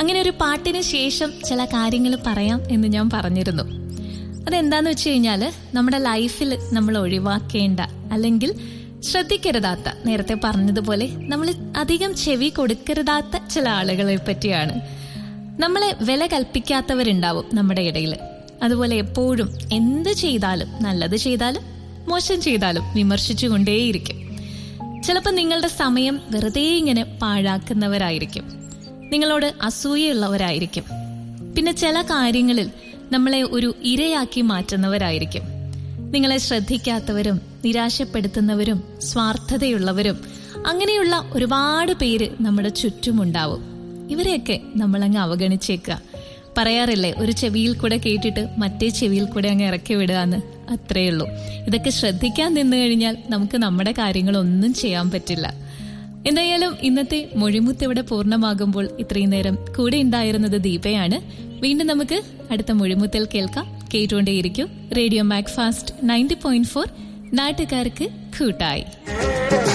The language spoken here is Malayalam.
അങ്ങനെ ഒരു പാട്ടിന് ശേഷം ചില കാര്യങ്ങൾ പറയാം എന്ന് ഞാൻ പറഞ്ഞിരുന്നു അതെന്താന്ന് വെച്ച് കഴിഞ്ഞാൽ നമ്മുടെ ലൈഫിൽ നമ്മൾ ഒഴിവാക്കേണ്ട അല്ലെങ്കിൽ ശ്രദ്ധിക്കരുതാത്ത നേരത്തെ പറഞ്ഞതുപോലെ നമ്മൾ അധികം ചെവി കൊടുക്കരുതാത്ത ചില ആളുകളെ പറ്റിയാണ് നമ്മളെ വില കൽപ്പിക്കാത്തവരുണ്ടാവും നമ്മുടെ ഇടയിൽ അതുപോലെ എപ്പോഴും എന്ത് ചെയ്താലും നല്ലത് ചെയ്താലും മോശം ചെയ്താലും വിമർശിച്ചുകൊണ്ടേയിരിക്കും ചിലപ്പോൾ നിങ്ങളുടെ സമയം വെറുതെ ഇങ്ങനെ പാഴാക്കുന്നവരായിരിക്കും നിങ്ങളോട് അസൂയുള്ളവരായിരിക്കും പിന്നെ ചില കാര്യങ്ങളിൽ നമ്മളെ ഒരു ഇരയാക്കി മാറ്റുന്നവരായിരിക്കും നിങ്ങളെ ശ്രദ്ധിക്കാത്തവരും നിരാശപ്പെടുത്തുന്നവരും സ്വാർത്ഥതയുള്ളവരും അങ്ങനെയുള്ള ഒരുപാട് പേര് നമ്മുടെ ചുറ്റുമുണ്ടാവും ഇവരെയൊക്കെ നമ്മളങ്ങ് അവഗണിച്ചേക്കുക പറയാറില്ലേ ഒരു ചെവിയിൽ കൂടെ കേട്ടിട്ട് മറ്റേ ചെവിയിൽ കൂടെ അങ്ങ് ഇറക്കി വിടുക എന്ന് അത്രയേ ഉള്ളൂ ഇതൊക്കെ ശ്രദ്ധിക്കാൻ നിന്ന് കഴിഞ്ഞാൽ നമുക്ക് നമ്മുടെ കാര്യങ്ങളൊന്നും ചെയ്യാൻ പറ്റില്ല എന്തായാലും ഇന്നത്തെ മൊഴിമുത്ത് ഇവിടെ പൂർണ്ണമാകുമ്പോൾ ഇത്രയും നേരം കൂടെ ഉണ്ടായിരുന്നത് ദീപയാണ് വീണ്ടും നമുക്ക് അടുത്ത മൊഴിമുത്തിൽ കേൾക്കാം കേട്ടുകൊണ്ടേയിരിക്കും radio Mac fast ninety point four നാട്ടുകാർക്ക് കൂട്ടായി